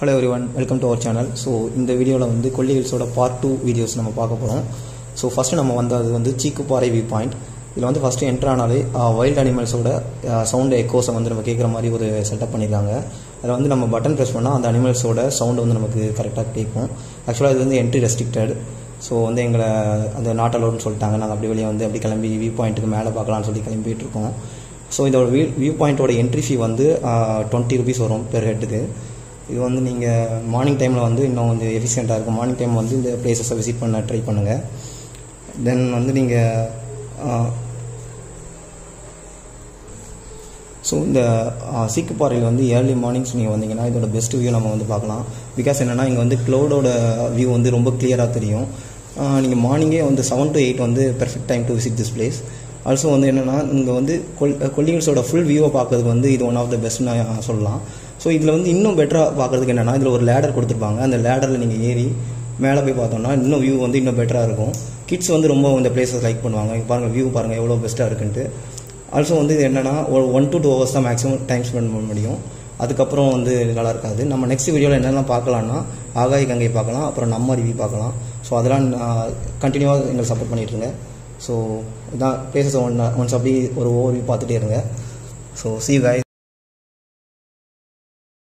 hello everyone welcome to our channel so இந்த வீடியோவில் வந்து கொல்லி ஹில்ஸோட பார்ட் டூ வீடியோஸ் நம்ம பார்க்க போகிறோம் ஸோ ஃபஸ்ட்டு நம்ம வந்தது வந்து சீக்குப்பாறை வியூ பாயிண்ட் இதில் வந்து ஃபஸ்ட்டு என்ட்ரு ஆனாலே வைல்ட் அனிமல்ஸோட சவுண்டு எக்கோஸை வந்து நம்ம கேட்குற மாதிரி ஒரு செட்டப் பண்ணியிருக்காங்க அதில் வந்து நம்ம பட்டன் ப்ரெஸ் பண்ணால் அந்த அனிமல்ஸோட சவுண்டு வந்து நமக்கு கரெக்டாக கேட்கும் ஆக்சுவலாக இது வந்து என்ட்ரி ரெஸ்ட்ரிக்டட் ஸோ வந்து எங்களை அந்த நாட் அலோடுன்னு சொல்லிட்டாங்க நாங்கள் அப்படி வெளியே வந்து அப்படி கிளம்பி வியூ பாயிண்ட்டுக்கு மேலே பார்க்கலாம்னு சொல்லி கிளம்பிட்டு இருக்கோம் ஸோ இதோட வியூ வியூ பாயிண்ட்டோட என்ட்ரி ஃபீ வந்து டுவெண்ட்டி ருபீஸ் வரும் பெர் ஹெட்டுக்கு இது வந்து நீங்கள் மார்னிங் டைமில் வந்து இன்னும் கொஞ்சம் எஃபிஷியண்ட்டாக இருக்கும் மார்னிங் டைம் வந்து இந்த பிளேசஸை விசிட் பண்ண ட்ரை பண்ணுங்கள் தென் வந்து நீங்கள் ஸோ இந்த சீக்குப்பாறையில் வந்து ஏர்லி மார்னிங்ஸ் நீங்கள் வந்தீங்கன்னா இதோட பெஸ்ட் வியூ நம்ம வந்து பார்க்கலாம் பிகாஸ் என்னென்னா இங்கே வந்து க்ளவுடோட வியூ வந்து ரொம்ப கிளியராக தெரியும் நீங்கள் மார்னிங்கே வந்து செவன் டு எயிட் வந்து perfect time to visit this place also வந்து என்னென்னா இங்கே வந்து கொல் கொல்லிங்கல்ஸோட ஃபுல் வியூவை பார்க்கறதுக்கு வந்து இது ஒன் ஆஃப் த பெஸ்ட் நான் சொல்லலாம் ஸோ இதில் வந்து இன்னும் பெட்டராக பார்க்குறதுக்கு என்னென்னா இதில் ஒரு லேடர் கொடுத்துருப்பாங்க அந்த லேடரில் நீங்கள் ஏறி மேலே போய் பார்த்தோம்னா இன்னும் வியூ வந்து இன்னும் பெட்டராக இருக்கும் கிட்ஸ் வந்து ரொம்ப இந்த பிளேஸஸ் லைக் பண்ணுவாங்க இங்கே பாருங்கள் வியூ பாருங்கள் எவ்வளோ பெஸ்ட்டாக இருக்குன்ட்டு ஆல்சோ வந்து இது என்னென்னா ஒரு ஒன் டு டூ ஹவர்ஸ் தான் மேக்ஸிமம் டைம் ஸ்பெண்ட் பண்ண முடியும் அதுக்கப்புறம் வந்து நல்லா இருக்காது நம்ம நெக்ஸ்ட் வீடியோவில் என்னெல்லாம் பார்க்கலாம்னா ஆகாய கங்கை பார்க்கலாம் அப்புறம் நம்ம அருவி பார்க்கலாம் ஸோ அதெல்லாம் கண்டினியூவாக எங்களுக்கு சப்போர்ட் பண்ணிட்டு இருங்க ஸோ இதான் பிளேசஸ் ஒன் ஒன்ஸ் அப்படி ஒரு ஓவர் பார்த்துட்டே இருங்க ஸோ சி காய்